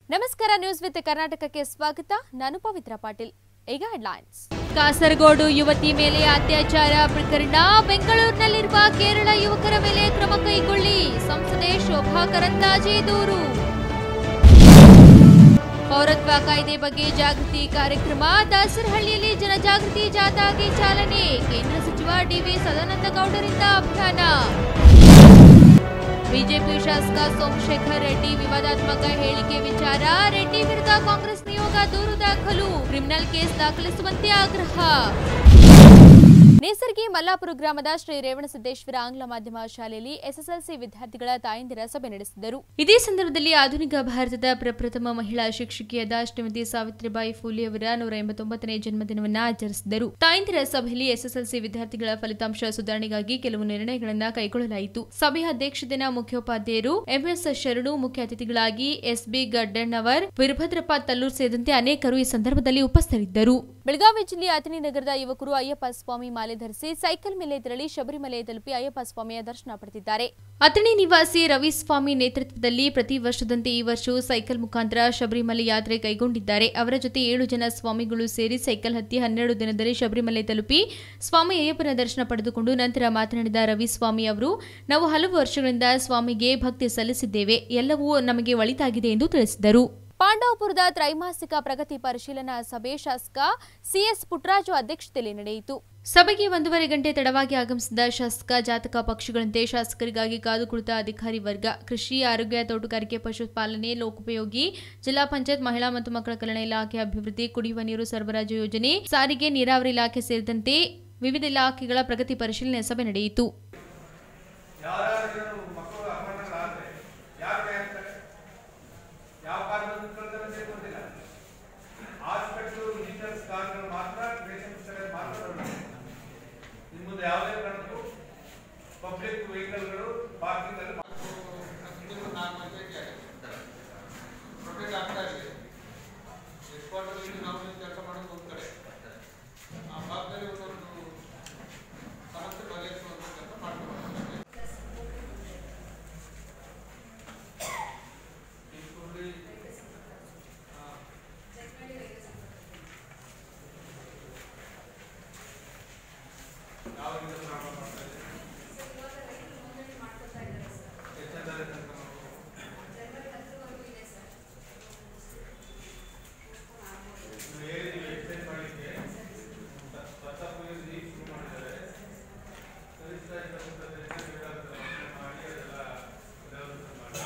ನಮಸ್ಕಾರ news with ಕರ್ನಾಟಕಕ್ಕೆ ಸ್ವಾಗತ ನಾನು ಪವಿತ್ರ ಪಾಟೀಲ್ ಈಗ ಹೆಡ್ಲೈನ್ಸ್ ಕಾಸರಗೋಡು ಯುವತಿ ಮೇಲೆ ಅತ್ಯಾಚಾರ ಪ್ರಕರಣ ಬೆಂಗಳೂರಿನಲ್ಲಿರುವ ಕೇರಳ ಯುವಕರ ಮೇಲೆ ಕ್ರಮ ಕೈಗೊಳ್ಳಿ ಸಂಸದೆ ಶೋಭಾ ಕರಂದಾಜೆ ದೂರು ಪೌರತ್ವ ಕಾಯ್ದೆ ಬಗ್ಗೆ ಜಾಗೃತಿ ಕಾರ್ಯಕ್ರಮ ದಾಸರಹಳ್ಳಿಯಲ್ಲಿ ಜನಜಾಗೃತಿ ಜಾಥಾಗೆ ಚಾಲನೆ ಕೇಂದ್ರ ಸಚಿವ ಡಿವಿ ಸದಾನಂದ ಗೌಡರಿಂದ ಅಭಿಯಾನ ಬಿಜೆಪಿ ಶಾಸಕ ಸೋಮಶೇಖರ್ ರೆಡ್ಡಿ ವಿವಾದಾತ್ಮಕ ಹೇಳಿಕೆ ವಿಚಾರ ರೆಡ್ಡಿ ವಿರುದ್ಧ ಕಾಂಗ್ರೆಸ್ ನಿಯೋಗ ದೂರು ದಾಖಲು ಕ್ರಿಮಿನಲ್ ಕೇಸ್ ದಾಖಲಿಸುವಂತೆ ಆಗ್ರಹ ನೇಸರ್ಗಿ ಮಲ್ಲಾಪುರ ಗ್ರಾಮದ ಶ್ರೀ ರೇವಣಸಿದ್ದೇಶ್ವರ ಆಂಗ್ಲ ಮಾಧ್ಯಮ ಶಾಲೆಯಲ್ಲಿ ಎಸ್ಎಸ್ಎಲ್ಸಿ ವಿದ್ಯಾರ್ಥಿಗಳ ತಾಯಂದಿರ ಸಭೆ ನಡೆಸಿದರು ಇದೇ ಸಂದರ್ಭದಲ್ಲಿ ಆಧುನಿಕ ಭಾರತದ ಪ್ರಪ್ರಥಮ ಮಹಿಳಾ ಶಿಕ್ಷಕಿಯಾದ ಶ್ರೀಮತಿ ಸಾವಿತ್ರಿಬಾಯಿ ಫೂಲೆ ಅವರ ನೂರ ಎಂಬತ್ತೊಂಬತ್ತನೇ ಜನ್ಮದಿನವನ್ನು ಆಚರಿಸಿದರು ತಾಯಂದಿರ ಸಭೆಯಲ್ಲಿ ಎಸ್ಎಸ್ಎಲ್ಸಿ ವಿದ್ಯಾರ್ಥಿಗಳ ಫಲಿತಾಂಶ ಸುಧಾರಣೆಗಾಗಿ ಕೆಲವು ನಿರ್ಣಯಗಳನ್ನು ಕೈಗೊಳ್ಳಲಾಯಿತು ಸಭೆಯ ಅಧ್ಯಕ್ಷತೆನ ಮುಖ್ಯೋಪಾಧ್ಯಾಯರು ಎಂಎಸ್ ಶರಣು ಮುಖ್ಯ ಅತಿಥಿಗಳಾಗಿ ಎಸ್ಬಿ ಗಡ್ಡಣ್ಣವರ್ ವೀರಭದ್ರಪ್ಪ ತಲ್ಲೂರ್ ಸೇರಿದಂತೆ ಅನೇಕರು ಈ ಸಂದರ್ಭದಲ್ಲಿ ಉಪಸ್ಥಿತರಿದ್ದರು ಬೆಳಗಾವಿ ಜಿಲ್ಲೆಯ ಅಥಣಿ ನಗರದ ಯುವಕರು ಅಯ್ಯಪ್ಪ ಸ್ವಾಮಿ ಮಾಲೆ ಧರಿಸಿ ಸೈಕಲ್ ಮೇಲೆ ತೆರಳಿ ಶಬರಿಮಲೆ ತಲುಪಿ ಅಯ್ಯಪ್ಪ ಸ್ವಾಮಿಯ ದರ್ಶನ ಪಡೆದಿದ್ದಾರೆ ಅಥಣಿ ನಿವಾಸಿ ರವಿಸ್ವಾಮಿ ನೇತೃತ್ವದಲ್ಲಿ ಪ್ರತಿ ವರ್ಷದಂತೆ ಈ ವರ್ಷವೂ ಸೈಕಲ್ ಮುಖಾಂತರ ಶಬರಿಮಲೆ ಯಾತ್ರೆ ಕೈಗೊಂಡಿದ್ದಾರೆ ಅವರ ಜೊತೆ ಏಳು ಜನ ಸ್ವಾಮಿಗಳು ಸೇರಿ ಸೈಕಲ್ ಹತ್ತಿ ಹನ್ನೆರಡು ದಿನದಲ್ಲಿ ಶಬರಿಮಲೆ ತಲುಪಿ ಸ್ವಾಮಿ ಅಯ್ಯಪ್ಪನ ದರ್ಶನ ಪಡೆದುಕೊಂಡು ನಂತರ ಮಾತನಾಡಿದ ರವಿಸ್ವಾಮಿ ಅವರು ನಾವು ಹಲವು ವರ್ಷಗಳಿಂದ ಸ್ವಾಮಿಗೆ ಭಕ್ತಿ ಸಲ್ಲಿಸಿದ್ದೇವೆ ಎಲ್ಲವೂ ನಮಗೆ ಒಳಿತಾಗಿದೆ ಎಂದು ತಿಳಿಸಿದರು ಪಾಂಡವಪುರದ ತ್ರೈಮಾಸಿಕ ಪ್ರಗತಿ ಪರಿಶೀಲನಾ ಸಭೆ ಶಾಸಕ ಸಿಎಸ್ ಪುಟ್ಟರಾಜು ಅಧ್ಯಕ್ಷತೆಯಲ್ಲಿ ನಡೆಯಿತು ಸಭೆಗೆ ಒಂದೂವರೆ ಗಂಟೆ ತಡವಾಗಿ ಆಗಮಿಸಿದ ಶಾಸಕ ಜಾತಕ ಪಕ್ಷಿಗಳಂತೆ ಶಾಸಕರಿಗಾಗಿ ಕಾದು ಕುಳಿತ ಅಧಿಕಾರಿ ವರ್ಗ ಕೃಷಿ ಆರೋಗ್ಯ ತೋಟಗಾರಿಕೆ ಪಶುಪಾಲನೆ ಲೋಕೋಪಯೋಗಿ ಜಿಲ್ಲಾ ಪಂಚಾಯತ್ ಮಹಿಳಾ ಮತ್ತು ಮಕ್ಕಳ ಕಲ್ಯಾಣ ಇಲಾಖೆ ಅಭಿವೃದ್ಧಿ ಕುಡಿಯುವ ನೀರು ಸರಬರಾಜು ಯೋಜನೆ ಸಾರಿಗೆ ನೀರಾವರಿ ಇಲಾಖೆ ಸೇರಿದಂತೆ ವಿವಿಧ ಇಲಾಖೆಗಳ ಪ್ರಗತಿ ಪರಿಶೀಲನೆ ಸಭೆ ನಡೆಯಿತು ಯಾರ್ಯಾರು ಮಕ್ಕಳು ಅಪಹರಣಗಳಾದ್ರೆ ಯಾರು ಕೈ ಹಾಕ್ತಾರೆ ಯಾವ ಕಾರಣದಿಂದ ಕಳ್ತಾರೆ ಅಂತ ಗೊತ್ತಿಲ್ಲ ಹಾಸ್ಪಿಟ್ಲು ಡೀಟೇಲ್ಸ್ ಕಾರ್ಡ್ಗಳು ಮಾತ್ರ ಪೇಷಂಟ್ ಸರಿಯಾಗಿ ಮಾತ್ರ ತಗೊಳ್ಳಿ. ಇನ್ನು ಮುಂದೆ ಯಾವುದೇ ಕಾರಣಕ್ಕೂ ಪಬ್ಲಿಕ್ ವೆಹಿಕಲ್ಗಳು ಪಾರ್ಕಿಂಗ್ ಅಲ್ಲಿ ಪ್ರೊಟೆಕ್ಟ್ ಆಗ್ತಾ ಇದೆ ಎಸ್ಪಾಟಲ್ಲಿ ನಾವು ಕೆಲಸ ಮಾಡೋದು ಒಂದು ಕಡೆ ಆ ಭಾಗದಲ್ಲಿ ಒಂದೊಂದು ಸಮಸ್ಯೆ ಬಗೆಹರಿಸುವಂತ ಕೆಲಸ ಮಾಡ್ಕೊಂಡು ಈರುಳ್ಳಿ, ಆ, ಯಾವ ರೀತಿ ಪ್ರಾರಂಭ ಮಾಡ್ತಾ ಇದ್ದೀರಿ? ಎಷ್ಟನೇ ತಾರೀಕು ತನಕ ಮಾಡ್ಬೋದು? ನೀವು ಹೇಳಿದ್ದೀವಿ extend ಮಾಡ್ಲಿಕ್ಕೆ. ತ- ಭತ್ತ ಕೊಯ್ಯೋದು ಈಗ ಶುರು ಮಾಡಿದ್ದಾರೆ. ಕನಿಷ್ಠ ಇಪ್ಪತ್ತು ಎಷ್ಟು ಬೇಕಾಗುತ್ತೆ ಅದನ್ನ ಮಾಡಿ ಅದೆಲ್ಲ ವ್ಯವಸ್ಥೆ ಮಾಡಿ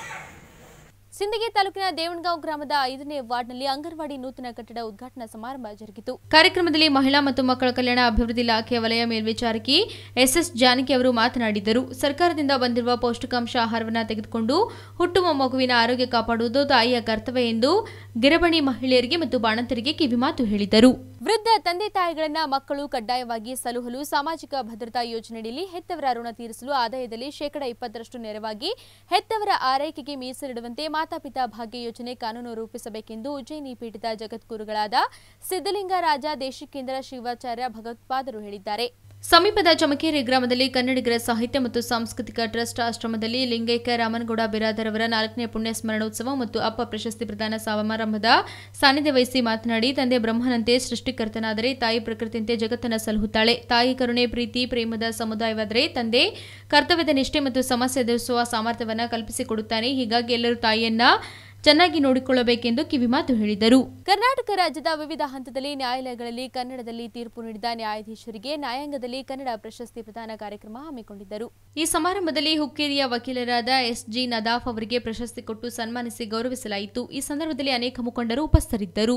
ಸಿಂದಗಿ ತಾಲೂಕಿನ ದೇವಣಗಾಂವ್ ಗ್ರಾಮದ ಐದನೇ ವಾರ್ಡ್ನಲ್ಲಿ ಅಂಗನವಾಡಿ ನೂತನ ಕಟ್ಟಡ ಉದ್ಘಾಟನಾ ಸಮಾರಂಭ ಜರುಗಿತು ಕಾರ್ಯಕ್ರಮದಲ್ಲಿ ಮಹಿಳಾ ಮತ್ತು ಮಕ್ಕಳ ಕಲ್ಯಾಣ ಅಭಿವೃದ್ಧಿ ಇಲಾಖೆ ವಲಯ ಮೇಲ್ವಿಚಾರಕಿ ಎಸ್ಎಸ್ ಜಾನಕಿ ಅವರು ಮಾತನಾಡಿದರು ಸರ್ಕಾರದಿಂದ ಬಂದಿರುವ ಪೌಷ್ಟಿಕಾಂಶ ಆಹಾರವನ್ನು ತೆಗೆದುಕೊಂಡು ಹುಟ್ಟುವ ಮಗುವಿನ ಆರೋಗ್ಯ ಕಾಪಾಡುವುದು ತಾಯಿಯ ಕರ್ತವ್ಯ ಎಂದು ಗಿರಬಣಿ ಮಹಿಳೆಯರಿಗೆ ಮತ್ತು ಬಾಣಂತರಿಗೆ ಕಿವಿಮಾತು ಹೇಳಿದರು ವೃದ್ಧ ತಂದೆ ತಾಯಿಗಳನ್ನ ಮಕ್ಕಳು ಕಡ್ಡಾಯವಾಗಿ ಸಲುಹಲು ಸಾಮಾಜಿಕ ಭದ್ರತಾ ಯೋಜನೆಯಡಿಯಲ್ಲಿ ಹೆತ್ತವರ ಋಣ ತೀರಿಸಲು ಆದಾಯದಲ್ಲಿ ಶೇಕಡಾ ಇಪ್ಪತ್ತರಷ್ಟು ನೆರವಾಗಿ ಹೆತ್ತವರ ಆರೈಕೆಗೆ ಮೀಸಲಿಡುವಂತೆ ಮಾತಾಪಿತಾ ಭಾಗ್ಯ ಯೋಜನೆ ಕಾನೂನು ರೂಪಿಸಬೇಕೆಂದು ಉಜ್ಜಯಿನಿ ಪೀಠದ ಜಗದ್ಗುರುಗಳಾದ ಸಿದ್ದಲಿಂಗರಾಜ ದೇಶಿಕೇಂದ್ರ ಶಿವಾಚಾರ್ಯ ಭಗವತ್ಪಾದರು ಹೇಳಿದ್ದಾರೆ ಸಮೀಪದ ಚಮಕೇರಿ ಗ್ರಾಮದಲ್ಲಿ ಕನ್ನಡಿಗರ ಸಾಹಿತ್ಯ ಮತ್ತು ಸಾಂಸ್ಕೃತಿಕ ಟ್ರಸ್ಟ್ ಆಶ್ರಮದಲ್ಲಿ ಲಿಂಗೈಕ್ಯ ರಾಮನಗೌಡ ಬಿರಾದರ್ ಅವರ ನಾಲ್ಕನೇ ಪುಣ್ಯ ಸ್ಮರಣೋತ್ಸವ ಮತ್ತು ಅಪ್ಪ ಪ್ರಶಸ್ತಿ ಪ್ರದಾನ ಸಮಾರಂಭದ ಸಾನ್ನಿಧ್ಯ ವಹಿಸಿ ಮಾತನಾಡಿ ತಂದೆ ಬ್ರಹ್ಮನಂತೆ ಸೃಷ್ಟಿಕರ್ತನಾದರೆ ತಾಯಿ ಪ್ರಕೃತಿಯಂತೆ ಜಗತ್ತನ್ನು ಸಲಹುತ್ತಾಳೆ ತಾಯಿ ಕರುಣೆ ಪ್ರೀತಿ ಪ್ರೇಮದ ಸಮುದಾಯವಾದರೆ ತಂದೆ ಕರ್ತವ್ಯದ ನಿಷ್ಠೆ ಮತ್ತು ಸಮಸ್ಯೆ ಎದುರಿಸುವ ಸಾಮರ್ಥ್ಯವನ್ನು ಕಲ್ಪಿಸಿಕೊಡುತ್ತಾನೆ ಹೀಗಾಗಿ ಎಲ್ಲರೂ ತಾಯಿಯನ್ನ ಚೆನ್ನಾಗಿ ನೋಡಿಕೊಳ್ಳಬೇಕೆಂದು ಕಿವಿಮಾತು ಹೇಳಿದರು ಕರ್ನಾಟಕ ರಾಜ್ಯದ ವಿವಿಧ ಹಂತದಲ್ಲಿ ನ್ಯಾಯಾಲಯಗಳಲ್ಲಿ ಕನ್ನಡದಲ್ಲಿ ತೀರ್ಪು ನೀಡಿದ ನ್ಯಾಯಾಧೀಶರಿಗೆ ನ್ಯಾಯಾಂಗದಲ್ಲಿ ಕನ್ನಡ ಪ್ರಶಸ್ತಿ ಪ್ರದಾನ ಕಾರ್ಯಕ್ರಮ ಹಮ್ಮಿಕೊಂಡಿದ್ದರು ಈ ಸಮಾರಂಭದಲ್ಲಿ ಹುಕ್ಕೇರಿಯ ವಕೀಲರಾದ ಎಸ್ಜಿ ನದಾಫ್ ಅವರಿಗೆ ಪ್ರಶಸ್ತಿ ಕೊಟ್ಟು ಸನ್ಮಾನಿಸಿ ಗೌರವಿಸಲಾಯಿತು ಈ ಸಂದರ್ಭದಲ್ಲಿ ಅನೇಕ ಮುಖಂಡರು ಉಪಸ್ಥಿತರಿದ್ದರು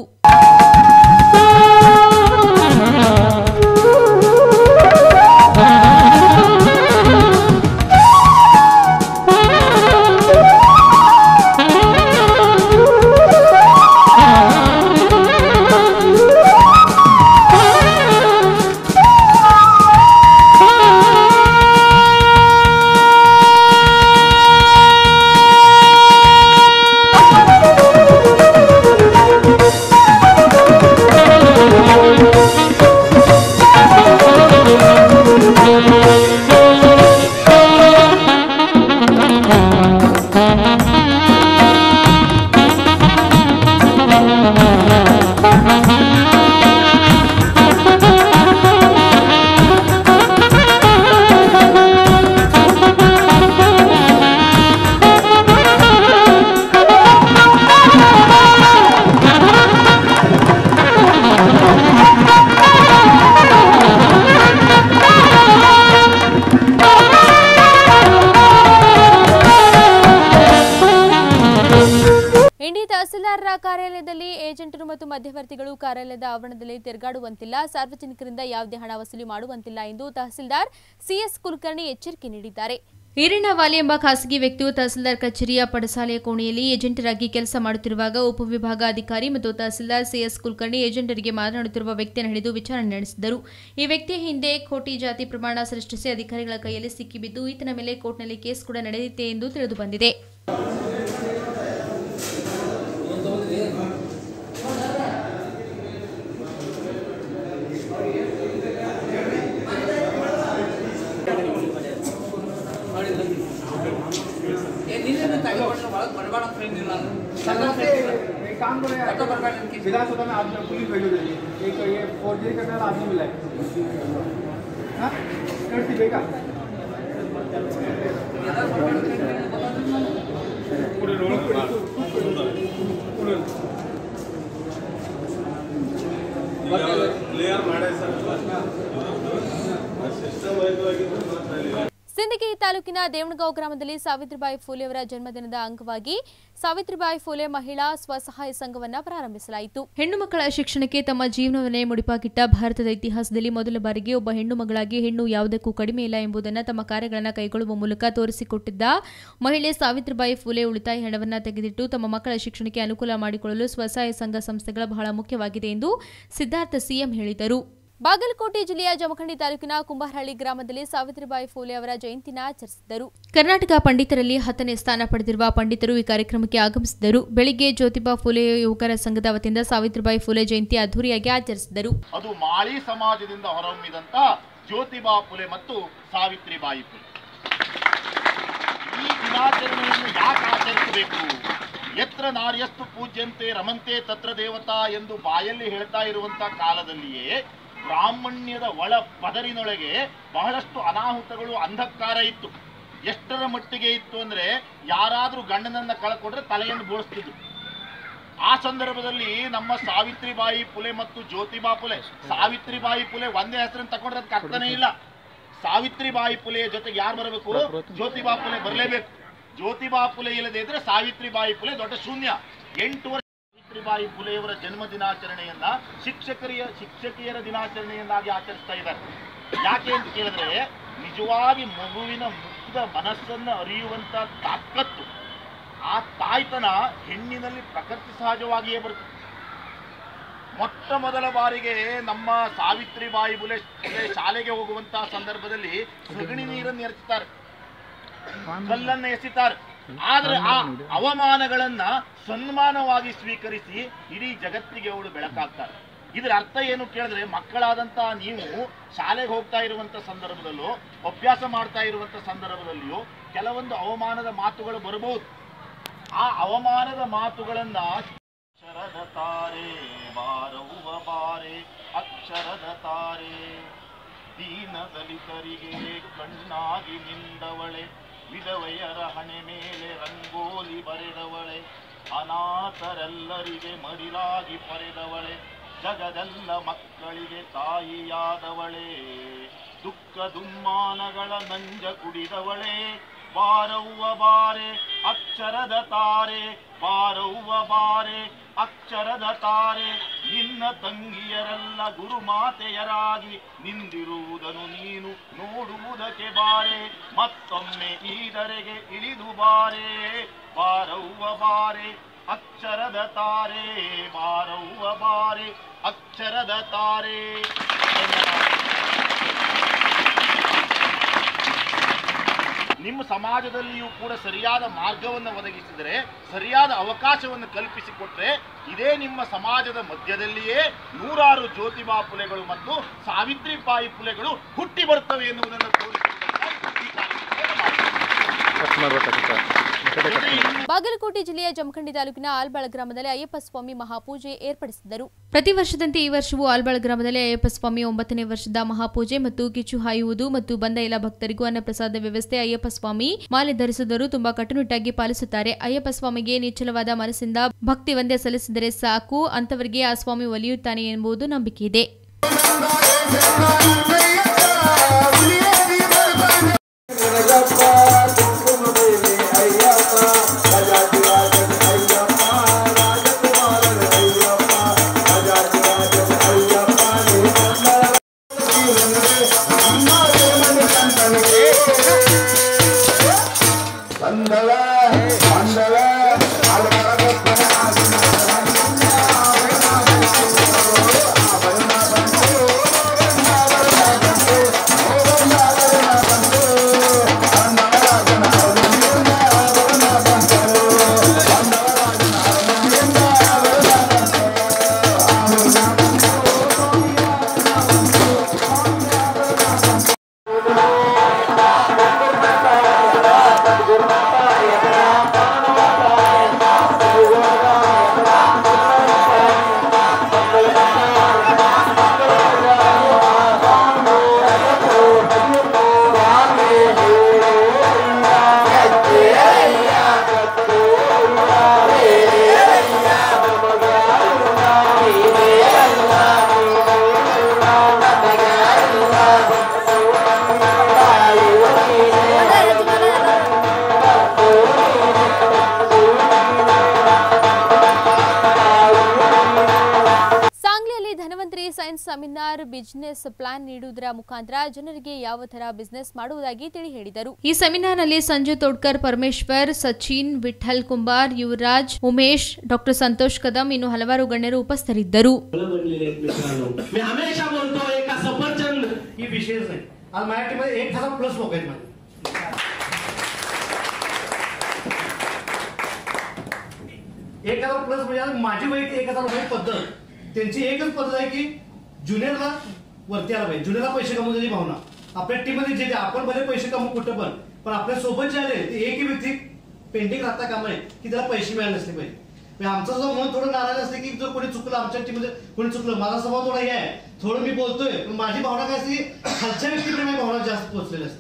Thank ಇಂಡಿ ತಹಸೀಲ್ದಾರರ ಕಾರ್ಯಾಲಯದಲ್ಲಿ ಏಜೆಂಟರು ಮತ್ತು ಮಧ್ಯವರ್ತಿಗಳು ಕಾರ್ಯಾಲಯದ ಆವರಣದಲ್ಲಿ ತಿರುಗಾಡುವಂತಿಲ್ಲ ಸಾರ್ವಜನಿಕರಿಂದ ಯಾವುದೇ ಹಣ ವಸೂಲಿ ಮಾಡುವಂತಿಲ್ಲ ಎಂದು ತಹಸೀಲ್ದಾರ್ ಸಿಎಸ್ ಕುಲಕರ್ಣಿ ಎಚ್ಚರಿಕೆ ನೀಡಿದ್ದಾರೆ ಈರಿನವಾಲಿ ಎಂಬ ಖಾಸಗಿ ವ್ಯಕ್ತಿಯು ತಹಸೀಲ್ದಾರ್ ಕಚೇರಿಯ ಪಡಸಾಲೆಯ ಕೋಣೆಯಲ್ಲಿ ಏಜೆಂಟರಾಗಿ ಕೆಲಸ ಮಾಡುತ್ತಿರುವಾಗ ಉಪವಿಭಾಗ ಅಧಿಕಾರಿ ಮತ್ತು ತಹಸೀಲ್ದಾರ್ ಸಿಎಸ್ ಕುಲಕರ್ಣಿ ಏಜೆಂಟರಿಗೆ ಮಾತನಾಡುತ್ತಿರುವ ವ್ಯಕ್ತಿಯನ್ನು ಹಿಡಿದು ವಿಚಾರಣೆ ನಡೆಸಿದರು ಈ ವ್ಯಕ್ತಿಯ ಹಿಂದೆ ಕೋಟಿ ಜಾತಿ ಪ್ರಮಾಣ ಸೃಷ್ಟಿಸಿ ಅಧಿಕಾರಿಗಳ ಕೈಯಲ್ಲಿ ಸಿಕ್ಕಿಬಿದ್ದು ಈತನ ಮೇಲೆ ಕೋರ್ಟ್ನಲ್ಲಿ ಕೇಸ್ ಕೂಡ ನಡೆದಿದೆ ಎಂದು ತಿಳಿದು ಬಂದಿದೆ एक काम करो यार विधानसभा में आदमी पुलिस भेजो दीजिए एक ये फोर्जरी करने वाला आदमी मिला है हाँ कर दी बेटा ಕ್ಲಿಯರ್ ಮಾಡೇ ಸರ್ ಸಿಸ್ಟಮ್ ಸಿಂದಗಿ ತಾಲೂಕಿನ ದೇವಣಗಾಂವ್ ಗ್ರಾಮದಲ್ಲಿ ಸಾವಿತ್ರಿಬಾಯಿ ಫೂಲೆ ಅವರ ಜನ್ಮದಿನದ ಅಂಗವಾಗಿ ಸಾವಿತ್ರಿಬಾಯಿ ಫೂಲೆ ಮಹಿಳಾ ಸ್ವಸಹಾಯ ಸಂಘವನ್ನ ಪ್ರಾರಂಭಿಸಲಾಯಿತು ಹೆಣ್ಣು ಮಕ್ಕಳ ಶಿಕ್ಷಣಕ್ಕೆ ತಮ್ಮ ಜೀವನವನ್ನೇ ಮುಡಿಪಾಗಿಟ್ಟ ಭಾರತದ ಇತಿಹಾಸದಲ್ಲಿ ಮೊದಲ ಬಾರಿಗೆ ಒಬ್ಬ ಹೆಣ್ಣು ಮಗಳಾಗಿ ಹೆಣ್ಣು ಯಾವುದಕ್ಕೂ ಕಡಿಮೆ ಇಲ್ಲ ಎಂಬುದನ್ನು ತಮ್ಮ ಕಾರ್ಯಗಳನ್ನು ಕೈಗೊಳ್ಳುವ ಮೂಲಕ ತೋರಿಸಿಕೊಟ್ಟಿದ್ದ ಮಹಿಳೆ ಸಾವಿತ್ರಿಬಾಯಿ ಫೂಲೆ ಉಳಿತಾಯ ಹಣವನ್ನು ತೆಗೆದಿಟ್ಟು ತಮ್ಮ ಮಕ್ಕಳ ಶಿಕ್ಷಣಕ್ಕೆ ಅನುಕೂಲ ಮಾಡಿಕೊಳ್ಳಲು ಸ್ವಸಹಾಯ ಸಂಘ ಸಂಸ್ಥೆಗಳ ಬಹಳ ಮುಖ್ಯವಾಗಿದೆ ಎಂದು ಸಿದ್ಧಾರ್ಥ ಸಿಎಂ ಹೇಳಿದರು ಬಾಗಲಕೋಟೆ ಜಿಲ್ಲೆಯ ಜಮಖಂಡಿ ತಾಲೂಕಿನ ಕುಂಬಾರಹಳ್ಳಿ ಗ್ರಾಮದಲ್ಲಿ ಸಾವಿತ್ರಿಬಾಯಿ ಫೂಲೆ ಅವರ ಜಯಂತಿನ ಆಚರಿಸಿದರು ಕರ್ನಾಟಕ ಪಂಡಿತರಲ್ಲಿ ಹತ್ತನೇ ಸ್ಥಾನ ಪಡೆದಿರುವ ಪಂಡಿತರು ಈ ಕಾರ್ಯಕ್ರಮಕ್ಕೆ ಆಗಮಿಸಿದ್ದರು ಬೆಳಿಗ್ಗೆ ಜ್ಯೋತಿಬಾ ಫೂಲೆ ಯುವಕರ ಸಂಘದ ವತಿಯಿಂದ ಸಾವಿತ್ರಿಬಾಯಿ ಫೂಲೆ ಜಯಂತಿ ಅದ್ದೂರಿಯಾಗಿ ಆಚರಿಸಿದರು ಅದು ಮಾಳಿ ಸಮಾಜದಿಂದ ಹೊರಹೊಮ್ಮಿದಂತ ಜ್ಯೋತಿಬಾ ಫುಲೆ ಮತ್ತು ಸಾವಿತ್ರಿಬಾಯಿ ಫುಲೆ ಈ ದಿನಾಚರಣೆಯನ್ನು ಯಾಕೆ ಆಚರಿಸಬೇಕು ಎತ್ರ ನಾರ್ಯಸ್ತು ಪೂಜ್ಯಂತೆ ರಮಂತೆ ತತ್ರ ದೇವತಾ ಎಂದು ಬಾಯಲ್ಲಿ ಹೇಳ್ತಾ ಇರುವಂತ ಕಾಲದಲ್ಲಿಯೇ ಬ್ರಾಹ್ಮಣ್ಯದ ಒಳ ಪದರಿನೊಳಗೆ ಬಹಳಷ್ಟು ಅನಾಹುತಗಳು ಅಂಧಕಾರ ಇತ್ತು ಎಷ್ಟರ ಮಟ್ಟಿಗೆ ಇತ್ತು ಅಂದ್ರೆ ಯಾರಾದ್ರೂ ಗಂಡನನ್ನ ಕಳ್ಕೊಂಡ್ರೆ ತಲೆಯನ್ನು ಬೋಳಿಸ್ತಿದ್ರು ಆ ಸಂದರ್ಭದಲ್ಲಿ ನಮ್ಮ ಸಾವಿತ್ರಿಬಾಯಿ ಪುಲೆ ಮತ್ತು ಜ್ಯೋತಿಬಾ ಪುಲೆ ಸಾವಿತ್ರಿಬಾಯಿ ಪುಲೆ ಒಂದೇ ಹೆಸರನ್ನು ತಗೊಂಡ್ರೆ ಅದಕ್ಕೆ ಅರ್ಥನೇ ಇಲ್ಲ ಸಾವಿತ್ರಿಬಾಯಿ ಪುಲೆಯ ಜೊತೆಗೆ ಯಾರು ಬರಬೇಕು ಜ್ಯೋತಿಬಾ ಪುಲೆ ಬರಲೇಬೇಕು ಜ್ಯೋತಿಬಾ ಪುಲೆ ಇಲ್ಲದೆ ಇದ್ರೆ ಸಾವಿತ್ರಿಬಾಯಿ ಪುಲೆ ದೊಡ್ಡ ಶೂನ್ಯ ಎಂಟು ವರ್ಷ ಸಾವಿತ್ರಿಬಾಯಿ ಪುಲೆಯವರ ಜನ್ಮ ದಿನಾಚರಣೆಯನ್ನ ಶಿಕ್ಷಕರಿಯ ಶಿಕ್ಷಕಿಯರ ದಿನಾಚರಣೆಯನ್ನಾಗಿ ಆಚರಿಸ್ತಾ ಇದ್ದಾರೆ ಯಾಕೆ ಅಂತ ಕೇಳಿದ್ರೆ ನಿಜವಾಗಿ ಮಗುವಿನ ಮುಗ್ಧ ಮನಸ್ಸನ್ನು ಅರಿಯುವಂತ ತಾಕತ್ತು ಆ ತಾಯ್ತನ ಹೆಣ್ಣಿನಲ್ಲಿ ಪ್ರಕೃತಿ ಸಹಜವಾಗಿಯೇ ಬರುತ್ತದೆ ಮೊಟ್ಟ ಮೊದಲ ಬಾರಿಗೆ ನಮ್ಮ ಸಾವಿತ್ರಿಬಾಯಿ ಬುಲೆ ಬುಲೆ ಶಾಲೆಗೆ ಹೋಗುವಂತಹ ಸಂದರ್ಭದಲ್ಲಿ ಸಗಣಿ ನೀರನ್ನು ಎರಚುತ್ತಾರೆ ಕಲ್ಲನ್ನು ಎಸಿತಾರೆ ಆದ್ರೆ ಆ ಅವಮಾನಗಳನ್ನ ಸನ್ಮಾನವಾಗಿ ಸ್ವೀಕರಿಸಿ ಇಡೀ ಜಗತ್ತಿಗೆ ಅವಳು ಬೆಳಕಾಗ್ತಾರೆ ಇದರ ಅರ್ಥ ಏನು ಕೇಳಿದ್ರೆ ಮಕ್ಕಳಾದಂತಹ ನೀವು ಶಾಲೆಗೆ ಹೋಗ್ತಾ ಇರುವಂತ ಸಂದರ್ಭದಲ್ಲೂ ಅಭ್ಯಾಸ ಮಾಡ್ತಾ ಇರುವಂತ ಸಂದರ್ಭದಲ್ಲಿಯೂ ಕೆಲವೊಂದು ಅವಮಾನದ ಮಾತುಗಳು ಬರಬಹುದು ಆ ಅವಮಾನದ ಮಾತುಗಳನ್ನ ಅಕ್ಷರದ ತಾರೆ ಬಾರವ್ವ ಬಾರೆ ಅಕ್ಷರದ ತಾರೆ ದೀನ ದಲಿತರಿಗೆ ಕಣ್ಣಾಗಿ ನಿಂದವಳೆ ವಿಧವೆಯರ ಹಣೆ ಮೇಲೆ ರಂಗೋಲಿ ಬರೆದವಳೆ ಅನಾಥರೆಲ್ಲರಿಗೆ ಮಡಿಲಾಗಿ ಪರೆದವಳೆ ಜಗದೆಲ್ಲ ಮಕ್ಕಳಿಗೆ ತಾಯಿಯಾದವಳೆ ದುಃಖ ದುಮ್ಮಾನಗಳ ನಂಜ ಕುಡಿದವಳೆ ಬಾರವ್ವ ಬಾರೆ ಅಕ್ಷರದ ತಾರೆ ಬಾರವ್ವ ಬಾರೆ ಅಕ್ಷರದ ತಾರೆ ನಿನ್ನ ತಂಗಿಯರೆಲ್ಲ ಗುರುಮಾತೆಯರಾಗಿ ನಿಂದಿರುವುದನ್ನು ನೀನು ನೋಡುವುದಕ್ಕೆ ಬಾರೆ ಮತ್ತೊಮ್ಮೆ ಈದರೆಗೆ ಇಳಿದು ಬಾರೆ ಬಾರವ್ವ ಬಾರೆ ಅಕ್ಷರದ ತಾರೆ ಬಾರವ್ವ ಬಾರೆ ಅಕ್ಷರದ ತಾರೆ ಧನ್ಯವಾದ. ನಿಮ್ಮ ಸಮಾಜದಲ್ಲಿಯೂ ಕೂಡ ಸರಿಯಾದ ಮಾರ್ಗವನ್ನು ಒದಗಿಸಿದರೆ ಸರಿಯಾದ ಅವಕಾಶವನ್ನು ಕಲ್ಪಿಸಿಕೊಟ್ರೆ ಇದೇ ನಿಮ್ಮ ಸಮಾಜದ ಮಧ್ಯದಲ್ಲಿಯೇ ನೂರಾರು ಜ್ಯೋತಿಬಾ ಪುಲೆಗಳು ಮತ್ತು ಸಾವಿತ್ರಿಬಾಯಿ ಪುಲೆಗಳು ಹುಟ್ಟಿ ಬರ್ತವೆ ಎನ್ನುವುದನ್ನು ತೋರಿಸುವುದಕ್ಕಾಗಿ ಈ ಕಾರ್ಯಕ್ರಮವನ್ನು ಮಾಡಿದ್ದೇವೆ. ಕಟ್ ಮಾಡ್ಬೇಕಾಗುತ್ತೆ ಬಾಗಲಕೋಟೆ ಜಿಲ್ಲೆಯ ಜಮಖಂಡಿ ತಾಲೂಕಿನ ಆಲ್ಬಾಳ ಗ್ರಾಮದಲ್ಲಿ ಅಯ್ಯಪ್ಪ ಸ್ವಾಮಿ ಮಹಾಪೂಜೆ ಏರ್ಪಡಿಸಿದ್ದರು ಪ್ರತಿ ವರ್ಷದಂತೆ ಈ ವರ್ಷವೂ ಆಲ್ಬಾಳ ಗ್ರಾಮದಲ್ಲಿ ಅಯ್ಯಪ್ಪ ಸ್ವಾಮಿ ಒಂಬತ್ತನೇ ವರ್ಷದ ಮಹಾಪೂಜೆ ಮತ್ತು ಕಿಚ್ಚು ಹಾಯುವುದು ಮತ್ತು ಬಂದ ಎಲ್ಲ ಭಕ್ತರಿಗೂ ಅನ್ನಪ್ರಸಾದ ವ್ಯವಸ್ಥೆ ಅಯ್ಯಪ್ಪ ಸ್ವಾಮಿ ಮಾಲೆ ಧರಿಸಿದರು ತುಂಬಾ ಕಟ್ಟುನಿಟ್ಟಾಗಿ ಪಾಲಿಸುತ್ತಾರೆ ಅಯ್ಯಪ್ಪ ಸ್ವಾಮಿಗೆ ನಿಚ್ಚಲವಾದ ಮನಸ್ಸಿಂದ ಭಕ್ತಿ ವಂದ್ಯ ಸಲ್ಲಿಸಿದರೆ ಸಾಕು ಅಂತವರಿಗೆ ಆ ಸ್ವಾಮಿ ಒಲಿಯುತ್ತಾನೆ ಎಂಬುದು ನಂಬಿಕೆ ಇದೆ ಸಾಂಗ್ಲಿಯಲ್ಲಿ Dhanvantari science seminar business plan ನೀಡುವುದರ ಮುಖಾಂತರ ಜನರಿಗೆ ಯಾವ ತರ ಬಿಸಿನೆಸ್ ಮಾಡುವುದಾಗಿ ತಿಳಿ ಹೇಳಿದರು ಈ ಸೆಮಿನಾರ್ನಲ್ಲಿ ಸಂಜು ತೋಡ್ಕರ್ ಪರಮೇಶ್ವರ್ ಸಚಿನ್ ವಿಠಲ್ ಕುಂಬಾರ್ ಯುವರಾಜ್ ಉಮೇಶ್ ಡಾಕ್ಟರ್ ಸಂತೋಷ್ ಕದಂ ಇನ್ನು ಹಲವಾರು ಗಣ್ಯರು उपस्थितರಿದ್ದರು फळं बनलेली आहेत मित्रांनो मी हमेशा बोलतो एका सफरचंद ही विशेष नाही आज मराठीमध्ये एक हजार प्लस लोक आहेत माझे एक हजार प्लस म्हणजे आज माझी वैयक्तिक एक हजार रुपये पद्धत त्यांची एकच पद्धत आहे की ज्युनियरला वरती आला पाहिजे ज्युनियरला पैसे कमवण्याची भावना आपल्या टीम मध्ये जे जे आपण भले पैसे कमवू कुठं पण पण आपल्या सोबत जे आले ते एकही व्यक्ती पेंडिंग राहता कामा नये की त्याला पैसे मिळाले नसले पाहिजे म्हणजे आमचं जो मन थोडं नाराज असते की जर कोणी चुकलं आमच्या टीममध्ये कोणी चुकलं माझा स्वभाव थोडा हे आहे थोडं मी बोलतोय पण माझी भावना काय असते की खालच्या व्यक्तीकडे माझी भावना जास्त पोहोचलेली असते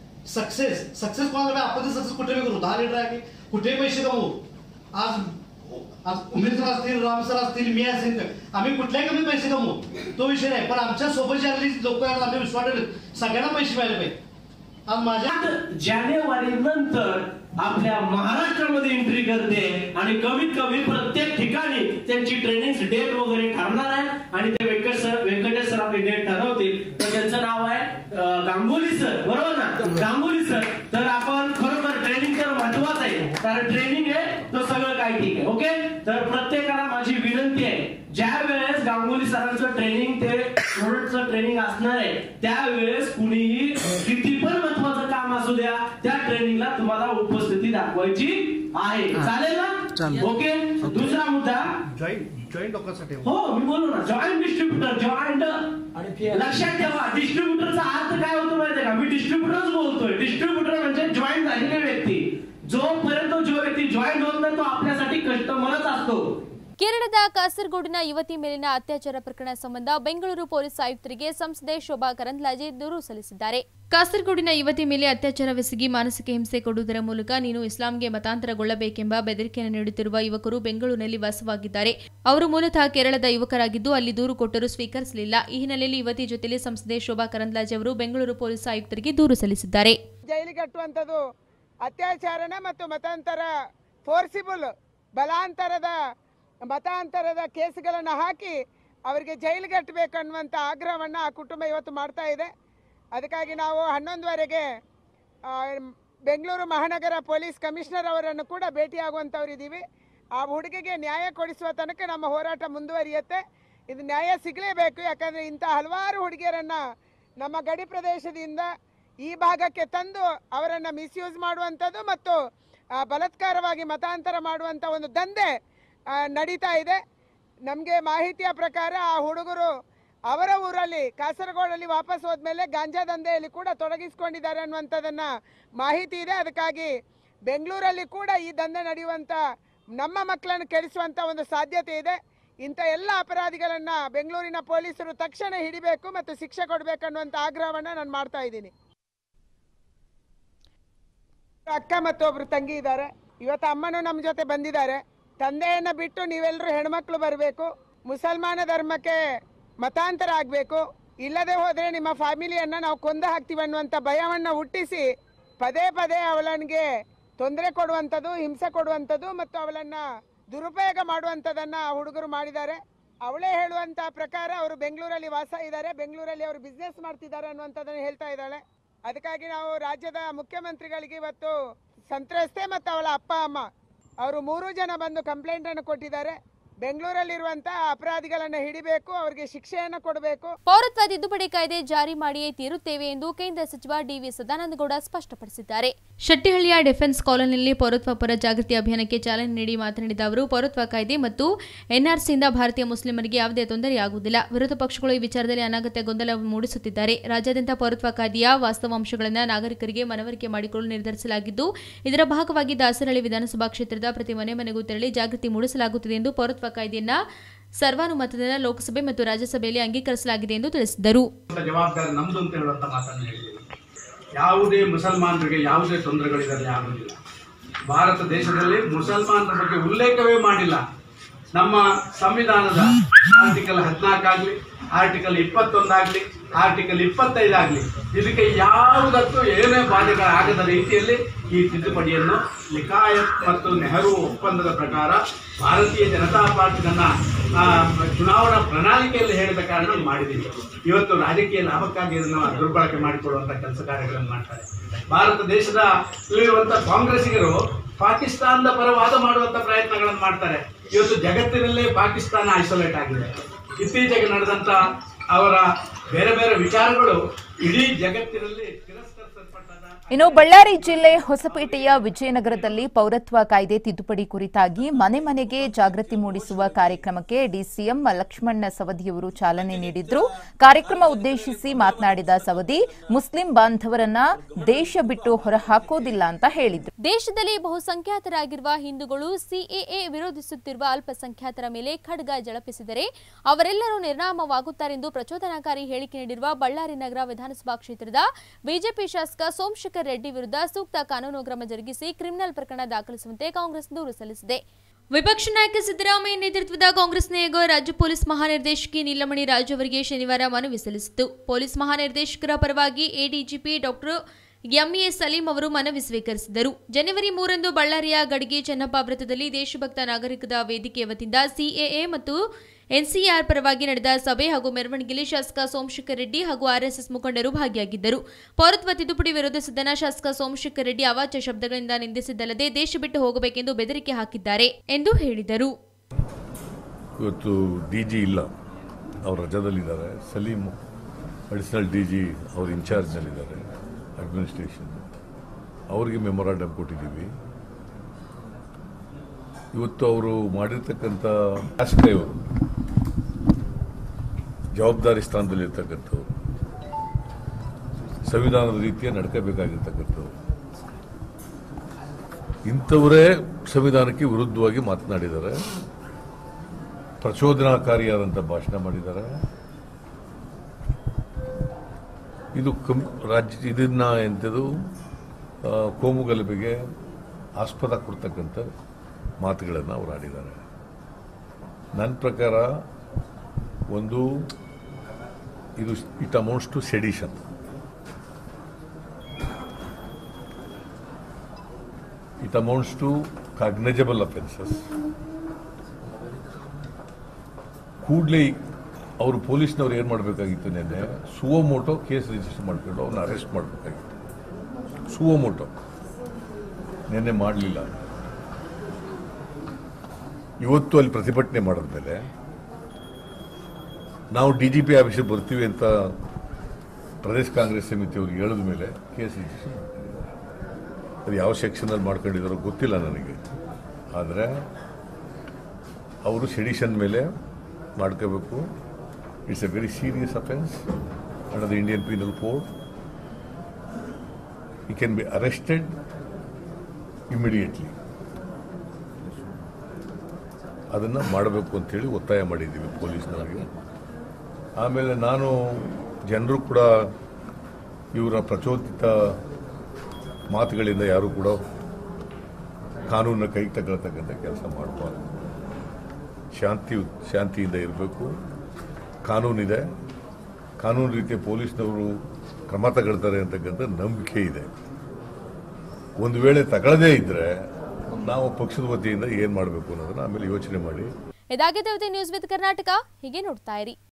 सक्सेस सक्सेस कोणाकडे आपण ते सक्सेस कुठे करू दहा लिटर आहे की कुठेही पैसे कमवू आज आज उमेद सर असतील राम सर असतील मी असेल तर आम्ही कुठल्याही कमी पैसे कमवू तो विषय नाही पण आमच्या सोबत जे आलेली लोक आहेत आम्ही विश्वास ठेवले सगळ्यांना पैसे मिळाले पाहिजे आज माझ्या जानेवारी नंतर आपल्या महाराष्ट्रामध्ये एंट्री करते आणि कमीत कमी प्रत्येक ठिकाणी त्यांची ट्रेनिंग डेट वगैरे ठरणार आहे आणि ते व्यंकट सर व्यंकटेश सर आपली डेट ठरवतील तर त्यांचं नाव आहे अं, गांगुली सर बरोबर ना गांगुली सर तर आपण खरोखर ट्रेनिंग तर महत्वाचं आहे कारण ट्रेनिंग आहे तर सगळं काही ठीक आहे ओके तर प्रत्येकाला माझी विनंती आहे ज्या वेळेस गांगुली सरांचं ट्रेनिंग ते प्रोडक्टचं ट्रेनिंग असणार आहे त्यावेळेस कुणीही किती पण महत्वाचं काम असू द्या त्या ट्रेनिंगला तुम्हाला उपस्थिती दाखवायची आहे चालेल ना ओके दुसरा मुद्दा जॉईंट जॉईंट लोकांसाठी हो मी बोललो ना जॉईंट डिस्ट्रीब्युटर जॉईंट लक्षात ठेवा डिस्ट्रीब्युटरचा अर्थ काय होतो माहितीये का मी डिस्ट्रीब्युटरच बोलतोय डिस्ट्रीब्युटर म्हणजे जॉईंट झालेली व्यक्ती जोपर्यंत जो व्यक्ती जॉईंट होत नाही तो आपल्यासाठी कस्टमरच असतो ಕೇರಳದ ಕಾಸರಗೋಡಿನ ಯುವತಿ ಮೇಲಿನ ಅತ್ಯಾಚಾರ ಪ್ರಕರಣ ಸಂಬಂಧ ಬೆಂಗಳೂರು ಪೊಲೀಸ್ ಆಯುಕ್ತರಿಗೆ ಸಂಸದೆ ಶೋಭಾ ಕರಂದ್ಲಾಜೆ ದೂರು ಸಲ್ಲಿಸಿದ್ದಾರೆ ಕಾಸರಗೋಡಿನ ಯುವತಿ ಮೇಲೆ ಅತ್ಯಾಚಾರವೆಸಗಿ ಮಾನಸಿಕ ಹಿಂಸೆ ಕೊಡುವುದರ ಮೂಲಕ ನೀನು ಇಸ್ಲಾಂಗೆ ಮತಾಂತರಗೊಳ್ಳಬೇಕೆಂಬ ಬೆದರಿಕೆಯನ್ನು ನೀಡುತ್ತಿರುವ ಯುವಕರು ಬೆಂಗಳೂರಿನಲ್ಲಿ ವಾಸವಾಗಿದ್ದಾರೆ ಅವರು ಮೂಲತಃ ಕೇರಳದ ಯುವಕರಾಗಿದ್ದು ಅಲ್ಲಿ ದೂರು ಕೊಟ್ಟರೂ ಸ್ವೀಕರಿಸಲಿಲ್ಲ ಈ ಹಿನ್ನೆಲೆಯಲ್ಲಿ ಯುವತಿ ಜೊತೆಲಿ ಸಂಸದೆ ಶೋಭಾ ಕರಂದ್ಲಾಜೆ ಅವರು ಬೆಂಗಳೂರು ಪೊಲೀಸ್ ಆಯುಕ್ತರಿಗೆ ದೂರು ಸಲ್ಲಿಸಿದ್ದಾರೆ ಜೈಲಿಗೆ ಕಟ್ಟುವಂಥದ್ದು ಅತ್ಯಾಚಾರನ ಮತ್ತು ಮತಾಂತರ ಫೋರ್ಸಿಬಲ್ ಬಲಾಂತರದ ಮತಾಂತರದ ಕೇಸ್ಗಳನ್ನು ಹಾಕಿ ಅವರಿಗೆ ಜೈಲಿಗೆ ಕಟ್ಟಬೇಕು ಅನ್ನುವಂಥ ಆಗ್ರಹವನ್ನು ಆ ಕುಟುಂಬ ಇವತ್ತು ಮಾಡ್ತಾ ಇದೆ ಅದಕ್ಕಾಗಿ ನಾವು ಹನ್ನೊಂದುವರೆಗೆ ಆ, ಬೆಂಗಳೂರು ಮಹಾನಗರ ಪೊಲೀಸ್ ಕಮಿಷನರ್ ಅವರನ್ನು ಕೂಡ ಭೇಟಿಯಾಗುವಂಥವ್ರು ಇದ್ದೀವಿ ಆ ಹುಡುಗಿಗೆ ನ್ಯಾಯ ಕೊಡಿಸುವ ತನಕ ನಮ್ಮ ಹೋರಾಟ ಮುಂದುವರಿಯುತ್ತೆ ಇದು ನ್ಯಾಯ ಸಿಗಲೇಬೇಕು ಯಾಕಂದರೆ ಇಂಥ ಹಲವಾರು ಹುಡುಗಿಯರನ್ನು ನಮ್ಮ ಗಡಿ ಪ್ರದೇಶದಿಂದ ಈ ಭಾಗಕ್ಕೆ ತಂದು ಅವರನ್ನು ಮಿಸ್ಯೂಸ್ ಮಾಡುವಂಥದ್ದು ಮತ್ತು ಆ, ಬಲಾತ್ಕಾರವಾಗಿ ಮತಾಂತರ ಮಾಡುವಂಥ ಒಂದು ದಂಧೆ ಆ, ನಡೀತಾ ಇದೆ ನಮಗೆ ಮಾಹಿತಿಯ ಪ್ರಕಾರ ಆ ಹುಡುಗರು ಅವರ ಊರಲ್ಲಿ ಕಾಸರಗೋಡಲ್ಲಿ ವಾಪಸ್ ಹೋದ್ಮೇಲೆ ಗಾಂಜಾ ದಂಧೆಯಲ್ಲಿ ಕೂಡ ತೊಡಗಿಸ್ಕೊಂಡಿದ್ದಾರೆ ಅನ್ನುವಂಥದ್ದನ್ನು ಮಾಹಿತಿ ಇದೆ ಅದಕ್ಕಾಗಿ ಬೆಂಗಳೂರಲ್ಲಿ ಕೂಡ ಈ ದಂಧೆ ನಡೆಯುವಂತ ನಮ್ಮ ಮಕ್ಕಳನ್ನು ಕೆಡಿಸುವಂತ ಒಂದು ಸಾಧ್ಯತೆ ಇದೆ ಇಂಥ ಎಲ್ಲ ಅಪರಾಧಿಗಳನ್ನ ಬೆಂಗಳೂರಿನ ಪೊಲೀಸರು ತಕ್ಷಣ ಹಿಡಿಬೇಕು ಮತ್ತು ಶಿಕ್ಷೆ ಕೊಡಬೇಕನ್ನುವಂತ ಆಗ್ರಹವನ್ನ ನಾನು ಮಾಡ್ತಾ ಇದ್ದೀನಿ ಅಕ್ಕ ಮತ್ತು ಒಬ್ರು ತಂಗಿ ಇದ್ದಾರೆ ಇವತ್ತು ಅಮ್ಮನು ನಮ್ಮ ಜೊತೆ ಬಂದಿದ್ದಾರೆ ತಂದೆಯನ್ನ ಬಿಟ್ಟು ನೀವೆಲ್ಲರೂ ಹೆಣ್ಮಕ್ಳು ಬರಬೇಕು ಮುಸಲ್ಮಾನ ಧರ್ಮಕ್ಕೆ ಮತಾಂತರ ಆಗಬೇಕು ಇಲ್ಲದೆ ಹೋದ್ರೆ ನಿಮ್ಮ ಫ್ಯಾಮಿಲಿಯನ್ನ ನಾವು ಕೊಂದು ಹಾಕ್ತೀವಿ ಅನ್ನುವಂಥ ಭಯವನ್ನ ಹುಟ್ಟಿಸಿ ಪದೇ ಪದೇ ಅವಳನಿಗೆ ತೊಂದರೆ ಕೊಡುವಂಥದ್ದು ಹಿಂಸೆ ಕೊಡುವಂಥದ್ದು ಮತ್ತು ಅವಳನ್ನ ದುರುಪಯೋಗ ಮಾಡುವಂಥದ್ದನ್ನ ಆ ಹುಡುಗರು ಮಾಡಿದ್ದಾರೆ ಅವಳೇ ಹೇಳುವಂತ ಪ್ರಕಾರ ಅವರು ಬೆಂಗಳೂರಲ್ಲಿ ವಾಸ ಇದ್ದಾರೆ ಬೆಂಗಳೂರಲ್ಲಿ ಅವರು ಬಿಸ್ನೆಸ್ ಮಾಡ್ತಿದ್ದಾರೆ ಅನ್ನುವಂಥದ್ದನ್ನು ಹೇಳ್ತಾ ಇದ್ದಾಳೆ ಅದಕ್ಕಾಗಿ ನಾವು ರಾಜ್ಯದ ಮುಖ್ಯಮಂತ್ರಿಗಳಿಗೆ ಇವತ್ತು ಸಂತ್ರಸ್ತೆ ಮತ್ತು ಅವಳ ಅಪ್ಪ ಅಮ್ಮ ಅವರು ಮೂರು ಜನ ಬಂದು ಕಂಪ್ಲೇಂಟ್ ಅನ್ನು ಕೊಟ್ಟಿದ್ದಾರೆ ಬೆಂಗಳೂರಲ್ಲಿರುವಂತಹ ಅಪರಾಧಿಗಳನ್ನ ಹಿಡಿಬೇಕು ಅವರಿಗೆ ಶಿಕ್ಷೆಯನ್ನು ಕೊಡಬೇಕು ಪೌರತ್ವ ತಿದ್ದುಪಡಿ ಕಾಯ್ದೆ ಜಾರಿ ಮಾಡಿಯೇ ತೀರುತ್ತೇವೆ ಎಂದು ಕೇಂದ್ರ ಸಚಿವ ಡಿವಿ ಸದಾನಂದಗೌಡ ಸ್ಪಷ್ಟಪಡಿಸಿದ್ದಾರೆ ಶೆಟ್ಟಿಹಳ್ಳಿಯ ಡಿಫೆನ್ಸ್ ಕಾಲೋನಿಯಲ್ಲಿ ಪೌರತ್ವ ಪರ ಜಾಗೃತಿ ಅಭಿಯಾನಕ್ಕೆ ಚಾಲನೆ ನೀಡಿ ಮಾತನಾಡಿದ ಅವರು ಪೌರತ್ವ ಕಾಯ್ದೆ ಮತ್ತು ಎನ್ಆರ್ಸಿಯಿಂದ ಭಾರತೀಯ ಮುಸ್ಲಿಮರಿಗೆ ಯಾವುದೇ ತೊಂದರೆಯಾಗುವುದಿಲ್ಲ ವಿರೋಧ ಪಕ್ಷಗಳು ಈ ವಿಚಾರದಲ್ಲಿ ಅನಗತ್ಯ ಗೊಂದಲ ಮೂಡಿಸುತ್ತಿದ್ದಾರೆ ರಾಜ್ಯಾದ್ಯಂತ ಪೌರತ್ವ ಕಾಯ್ದೆಯ ವಾಸ್ತವಾಂಶಗಳನ್ನು ನಾಗರಿಕರಿಗೆ ಮನವರಿಕೆ ಮಾಡಿಕೊಳ್ಳಲು ನಿರ್ಧರಿಸಲಾಗಿದ್ದು ಇದರ ಭಾಗವಾಗಿ ದಾಸರಳ್ಳಿ ವಿಧಾನಸಭಾ ಕ್ಷೇತ್ರದ ಪ್ರತಿ ಮನೆ ಮನೆಗೂ ತೆರಳಿ ಜಾಗೃತಿ ಮೂಡಿಸಲಾಗುತ್ತಿದೆ ಎಂದು ಪೌರತ್ವ ಕಾಯ್ದೆಯನ್ನ ಸರ್ವಾನುಮತದಿಂದ ಲೋಕಸಭೆ ಮತ್ತು ರಾಜ್ಯಸಭೆಯಲ್ಲಿ ಅಂಗೀಕರಿಸಲಾಗಿದೆ ಎಂದು ತಿಳಿಸಿದರು ಜವಾಬ್ದಾರಿ ನಮ್ದು ಅಂತ ಹೇಳುವಂತ ಮಾತನ್ನು ಹೇಳಿದ್ದೀನಿ ಯಾವುದೇ ಮುಸಲ್ಮಾನರಿಗೆ ಯಾವುದೇ ತೊಂದರೆಗಳಿರಲಿ ಆಗುವುದಿಲ್ಲ ಭಾರತ ದೇಶದಲ್ಲಿ ಮುಸಲ್ಮಾನರ ಬಗ್ಗೆ ಉಲ್ಲೇಖವೇ ಮಾಡಿಲ್ಲ ನಮ್ಮ ಸಂವಿಧಾನದ ಆರ್ಟಿಕಲ್ ಹದಿನಾಲ್ಕಾಗ್ಲಿ ಆರ್ಟಿಕಲ್ ಇಪ್ಪತ್ತೊಂದಾಗ್ಲಿ ಆರ್ಟಿಕಲ್ ಇಪ್ಪತ್ತೈದಾಗ್ಲಿ ಇದಕ್ಕೆ ಯಾವುದಕ್ಕೂ ಏನೇ ಬಾಧೆಗಳಾಗದ ರೀತಿಯಲ್ಲಿ ಈ ತಿದ್ದುಪಡಿಯನ್ನು ಲಿಕಾಯತ್ ಮತ್ತು ನೆಹರು ಒಪ್ಪಂದದ ಪ್ರಕಾರ ಭಾರತೀಯ ಜನತಾ ಪಾರ್ಟಿ ನನ್ನ ಆ, ಚುನಾವಣಾ ಪ್ರಣಾಳಿಕೆಯಲ್ಲಿ ಹೇಳಿದ ಕಾರಣ ಮಾಡಿದ್ದೀವಿ ಇವತ್ತು ರಾಜಕೀಯ ಲಾಭಕ್ಕಾಗಿ ಇದನ್ನು ದುರ್ಬಳಕೆ ಮಾಡಿಕೊಳ್ಳುವಂಥ ಕೆಲಸ ಕಾರ್ಯಗಳನ್ನು ಮಾಡ್ತಾರೆ ಭಾರತ ದೇಶದ ಇರುವಂಥ ಕಾಂಗ್ರೆಸ್ಸಿಗರು ಪಾಕಿಸ್ತಾನದ ಪರ ವಾದ ಮಾಡುವಂಥ ಪ್ರಯತ್ನಗಳನ್ನು ಮಾಡ್ತಾರೆ ಇವತ್ತು ಜಗತ್ತಿನಲ್ಲೇ ಪಾಕಿಸ್ತಾನ ಐಸೋಲೇಟ್ ಆಗಿದೆ ಇತ್ತೀಚೆಗೆ ನಡೆದಂಥ ಅವರ ಬೇರೆ ಬೇರೆ ವಿಚಾರಗಳು ಇಡೀ ಜಗತ್ತಿನಲ್ಲಿ ತಿರಸ್ಕರಿಸಲ್ಪಟ್ಟದ ಇನ್ನು ಬಳ್ಳಾರಿ ಜಿಲ್ಲೆ ಹೊಸಪೇಟೆಯ ವಿಜಯನಗರದಲ್ಲಿ ಪೌರತ್ವ ಕಾಯ್ದೆ ತಿದ್ದುಪಡಿ ಕುರಿತಾಗಿ ಮನೆ ಮನೆಗೆ ಜಾಗೃತಿ ಮೂಡಿಸುವ ಕಾರ್ಯಕ್ರಮಕ್ಕೆ ಡಿಸಿಎಂ ಲಕ್ಷ್ಮಣ ಸವದಿಯವರು ಚಾಲನೆ ನೀಡಿದ್ರು ಕಾರ್ಯಕ್ರಮ ಉದ್ದೇಶಿಸಿ ಮಾತನಾಡಿದ ಸವದಿ ಮುಸ್ಲಿಂ ಬಾಂಧವರನ್ನ ದೇಶ ಬಿಟ್ಟು ಹೊರಹಾಕೋದಿಲ್ಲ ಅಂತ ಹೇಳಿದ್ರು ದೇಶದಲ್ಲಿ ಬಹುಸಂಖ್ಯಾತರಾಗಿರುವ ಹಿಂದೂಗಳು ಸಿಎಎ ವಿರೋಧಿಸುತ್ತಿರುವ ಅಲ್ಪಸಂಖ್ಯಾತರ ಮೇಲೆ ಖಡ್ಗ ಜಳಪಿಸಿದರೆ ಅವರೆಲ್ಲರೂ ನಿರ್ನಾಮವಾಗುತ್ತಾರೆಂದು ಪ್ರಚೋದನಾಕಾರಿ ಹೇಳಿಕೆ ನೀಡಿರುವ ಬಳ್ಳಾರಿ ನಗರ ವಿಧಾನಸಭಾ ಕ್ಷೇತ್ರದ ಬಿಜೆಪಿ ಶಾಸಕ ಸೋಮಶೇಖರ್ ರೆಡ್ಡಿ ವಿರುದ್ಧ ಸೂಕ್ತ ಕಾನೂನು ಕ್ರಮ ಜರುಗಿಸಿ ಕ್ರಿಮಿನಲ್ ಪ್ರಕರಣ ದಾಖಲಿಸುವಂತೆ ಕಾಂಗ್ರೆಸ್ ದೂರು ಸಲ್ಲಿಸಿದೆ ವಿಪಕ್ಷ ನಾಯಕ ಸಿದ್ದರಾಮಯ್ಯ ನೇತೃತ್ವದ ಕಾಂಗ್ರೆಸ್ ನಿಯೋಗ ರಾಜ್ಯ ಪೊಲೀಸ್ ಮಹಾನಿರ್ದೇಶಕಿ ನೀಲಮಣಿ ರಾಜು ಅವರಿಗೆ ಶನಿವಾರ ಮನವಿ ಸಲ್ಲಿಸಿತು ಪೊಲೀಸ್ ಮಹಾನಿರ್ದೇಶಕರ ಪರವಾಗಿ ಎಡಿಜಿಪಿ ಡಾಕ್ಟರ್ ಎಂಎ ಸಲೀಂ ಅವರು ಮನವಿ ಸ್ವೀಕರಿಸಿದರು ಜನವರಿ ಮೂರಂದು ಬಳ್ಳಾರಿಯ ಗಡಿಗೆ ಚೆನ್ನಪ್ಪ ವೃತ್ತದಲ್ಲಿ ದೇಶಭಕ್ತ ನಾಗರಿಕದ ವೇದಿಕೆ ವತಿಯಿಂದ ಸಿಎಎ ಮತ್ತು ಎನ್ಸಿಆರ್ ಪರವಾಗಿ ನಡೆದ ಸಭೆ ಹಾಗೂ ಮೆರವಣಿಗೆಯಲ್ಲಿ ಶಾಸಕ ಸೋಮಶೇಖರ್ ರೆಡ್ಡಿ ಹಾಗೂ ಆರ್ಎಸ್ಎಸ್ ಮುಖಂಡರು ಭಾಗಿಯಾಗಿದ್ದರು ಪೌರತ್ವ ತಿದ್ದುಪಡಿ ವಿರೋಧಿಸಿದ್ದನ್ನ ಶಾಸಕ ಸೋಮಶೇಖರ್ ರೆಡ್ಡಿ ಅವಾಚ್ಯ ಶಬ್ದಗಳಿಂದ ನಿಂದಿಸಿದ್ದಲ್ಲದೆ ದೇಶ ಬಿಟ್ಟು ಹೋಗಬೇಕೆಂದು ಬೆದರಿಕೆ ಹಾಕಿದ್ದಾರೆ ಎಂದು ಹೇಳಿದರು ಇವತ್ತು ಡಿ ಜಿ ಇಲ್ಲ ಅವ್ರು ರಜಾದಲ್ಲಿದ್ದಾರೆ ಸಲೀಂ ಅಡಿಷನಲ್ ಡಿ ಜಿ ಅವ್ರ ಇನ್ಚಾರ್ಜ್ನಲ್ಲಿದ್ದಾರೆ ಅಡ್ಮಿನಿಸ್ಟ್ರೇಷನ್ ಅವರಿಗೆ ಮೆಮೊರಾಂಡಮ್ ಕೊಟ್ಟಿದ್ದೀವಿ ಇವತ್ತು ಅವರು ಮಾಡಿರ್ತಕ್ಕಂಥ ಶಾಸಕ ಇವರು ಜವಾಬ್ದಾರಿ ಸ್ಥಾನದಲ್ಲಿರ್ತಕ್ಕಂಥವ್ರು ಸಂವಿಧಾನದ ರೀತಿಯ ನಡ್ಕೋಬೇಕಾಗಿರ್ತಕ್ಕಂಥವ್ರು ಇಂಥವರೇ ಸಂವಿಧಾನಕ್ಕೆ ವಿರುದ್ಧವಾಗಿ ಮಾತನಾಡಿದ್ದಾರೆ ಪ್ರಚೋದನಾಕಾರಿಯಾದಂಥ ಭಾಷಣ ಮಾಡಿದ್ದಾರೆ ಇದು ಕಂ ರಾಜ್ಯ ಇದನ್ನ ಎಂಥದ್ದು ಆ, ಕೋಮು ಗಲಭೆಗೆ ಆಸ್ಪದ ಕೊಡ್ತಕ್ಕಂಥ ಮಾತುಗಳನ್ನು ಅವರು ಆಡಿದ್ದಾರೆ ನನ್ನ ಪ್ರಕಾರ ಒಂದು ಇದು it amounts to sedition it amounts to cognizable offences ಕೂಡಲೇ ಅವರು ಪೊಲೀಸ್ನವ್ರು ಏನು ಮಾಡಬೇಕಾಗಿತ್ತು ನೆನ್ನೆ ಸುವೋಮೋಟೋ ಕೇಸ್ ರಿಜಿಸ್ಟರ್ ಮಾಡ್ಕೊಂಡು ಅವ್ರನ್ನ ಅರೆಸ್ಟ್ ಮಾಡಬೇಕಾಗಿತ್ತು ಸುವೋಮೋಟೋ ನಿನ್ನೆ ಮಾಡಲಿಲ್ಲ ಇವತ್ತು ಅಲ್ಲಿ ಪ್ರತಿಭಟನೆ ಮಾಡಿದ್ಮೇಲೆ ನಾವು ಡಿ ಜಿ ಪಿ ಆಫೀಸಿಗೆ ಬರ್ತೀವಿ ಅಂತ ಪ್ರದೇಶ ಕಾಂಗ್ರೆಸ್ ಸಮಿತಿಯವ್ರಿಗೆ ಹೇಳಿದ ಮೇಲೆ ಕೇಸ್ ರಿಜಿಸ್ಟರ್ ಮಾಡ್ಕೊಂಡಿದ್ದಾರೆ ಅದು ಯಾವ ಸೆಕ್ಷನಲ್ಲಿ ಮಾಡ್ಕೊಂಡಿದ್ದಾರೋ ಗೊತ್ತಿಲ್ಲ ನನಗೆ ಆದರೆ ಅವರು ಸೆಡಿಷನ್ ಮೇಲೆ ಮಾಡ್ಕೋಬೇಕು it's a very serious offence under the Indian penal code he can be arrested immediately ಅದನ್ನು ಮಾಡಬೇಕು ಅಂತೇಳಿ ಒತ್ತಾಯ ಮಾಡಿದ್ದೀವಿ ಪೊಲೀಸ್ನವರಿಗೆ ಆಮೇಲೆ ನಾನು ಜನರು ಕೂಡ ಇವರ ಪ್ರಚೋದಿತ ಮಾತುಗಳಿಂದ ಯಾರು ಕೂಡ ಕಾನೂನನ್ನ ಕೈಗೆ ತಗೊಳ್ತಕ್ಕಂಥ ಕೆಲಸ ಮಾಡಬಾರ್ದು ಶಾಂತಿ ಶಾಂತಿಯಿಂದ ಇರಬೇಕು ಕಾನೂನಿದೆ ಕಾನೂನು ರೀತಿಯ ಪೊಲೀಸ್ನವರು ಕ್ರಮ ತಗೊಳ್ತಾರೆ ಅಂತಕ್ಕಂಥ ನಂಬಿಕೆ ಇದೆ ಒಂದು ವೇಳೆ ತಗೊಳ್ಳದೇ ಇದ್ದರೆ ನಾವು ಪಕ್ಷದ ವತಿಯಿಂದ ಏನು ಮಾಡಬೇಕು ಅನ್ನೋದನ್ನ ಆಮೇಲೆ ಯೋಚನೆ ಮಾಡಿ ಇದಾಗಿದೆ ಇವತ್ತಿನ ನ್ಯೂಸ್ ವಿತ್ ಕರ್ನಾಟಕ ಹೀಗೆ ನೋಡ್ತಾ ಇರಿ